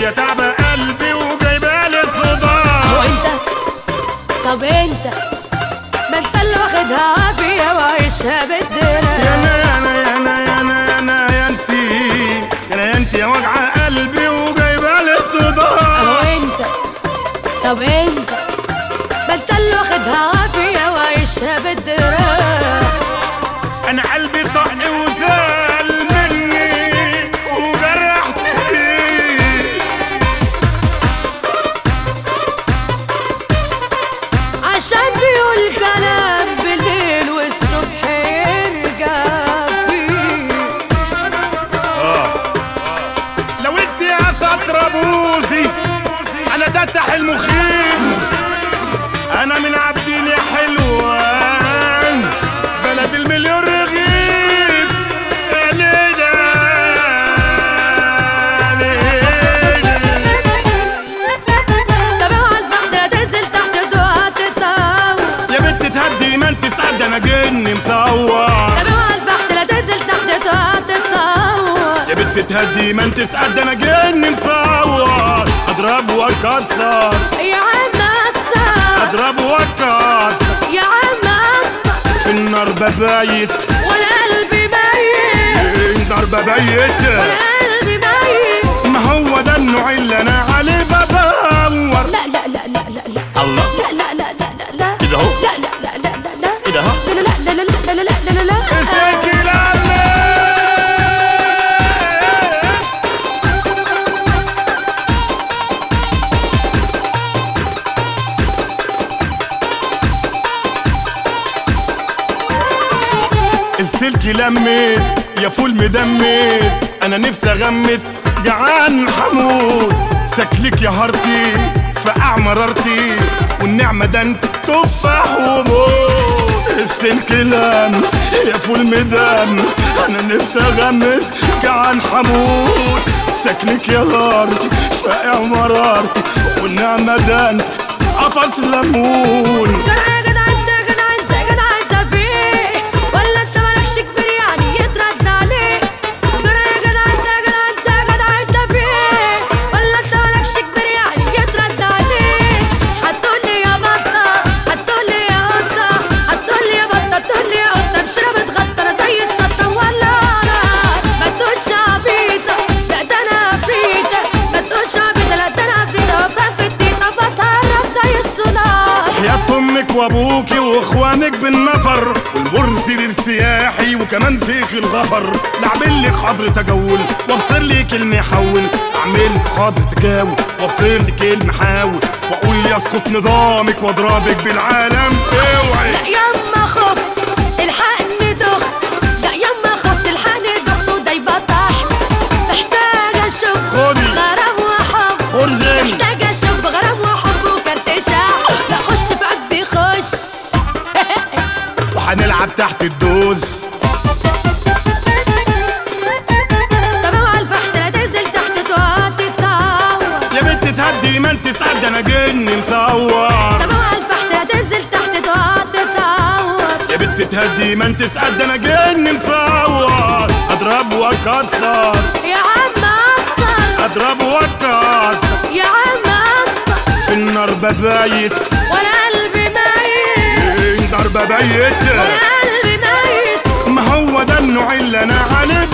هي تعبة قلبي وجايبالي هو صداع انت طب انت ما انت اللي واخدها عافية وعايشها يا بالدرع انا يا انا يا انا يا انا يا انا يا انتي يا انا يا انتي يا وجع قلبي وجايبالي هو صداع انت طب انت ما انت اللي واخدها عافية وعايشها بالدرع انا قلبي طق وزال مني وجرحتني عشان بيقول كلام بالليل والصبح يرجع فيه لو انت يا سطر بوزي انا تفتح المخيف انا من عبدين يا حلوان بلد المليون رغيف يا ليلى ليلى. طب اوعى الفخد لا تنزل تحت دعاء تتعود يا بنت تهدي ما انت سعد انا جني مصور طب اوعى الفخد لا تنزل تحت دعاء تتعود يا بنت تهدي ما انت سعد انا جني مصور اضرب واكسر يا عم قصر اضرب واكسر يا عم قصر في النار ببايت والقلب ميت النار ببيت والقلب ميت ما هو ده النوع اللي انا عليه بدور لا لا لا لا لا لا الله لا لا لا لا لا لا كده اهو لا لا لا لا لا لا كده اهو لا لا لا لا لا لا لا لا لا لا اتكل على الله. السلك لميت يا فول مدمت انا نفسي اغمس جعان حمود سكلك يا هارتي فقع مرارتي والنعمة ده انت تفاح وموت السلك لمس يا فول مدمس انا نفسي اغمس جعان حمود سكلك يا هارتي فقع مرارتي والنعمة ده انت قفص ليمون جدع يا جدع انت جدع انت جدع انت فيه ولا انت مالكش كبير يعني يترد عليك جدع يا جدع انت جدع انت جدع انت فيه ولا انت مالكش كبير يعني يترد عليك هتقولي يا بطة هتقولي يا قطة هتقولي يا بطة هتقولي يا قطة مشربة بتغطى انا زي الشطة ولا انا ما تقولش عبيطة لا ده انا عفريتة ما تقولش عبيطة لا ده انا عفريتة وفاهم في التيتا بتهرب زي السونار يا امك وابوكي واخوانك بالنفر والمرسل السياحي وكمان فيك الغفر لاعمل لك حظر تجول وافصل لك المحول اعمل لك حظر تجاول وافصل لك المحاول واقول يسقط نظامك واضربك بالعالم اوعي يما خفت الحقني دخت لا يما خفت الحقني دخت ودايبة تحت محتاجة اشوف خدي. غرام وحب خرزين محتاجة اشوف غرام وحب وكرتشة لا خش في قلبي خش وهنلعب تحت الدوز طب اوعى الفحت لا تنزل تحت تقعد تتعور يا بنت تهدي ما انت سعد انا جني مصور طب اوعى الفحت لا تنزل تحت تقعد تتعور يا بنت تهدي ما انت سعد انا جني مصور اضرب واكسر يا عم قصر اضرب واكسر يا عم قصر في النار ببايت وانا قلبي ميت النار ببيت وانا قلبي ميت ما هو ده النوع اللي انا عليه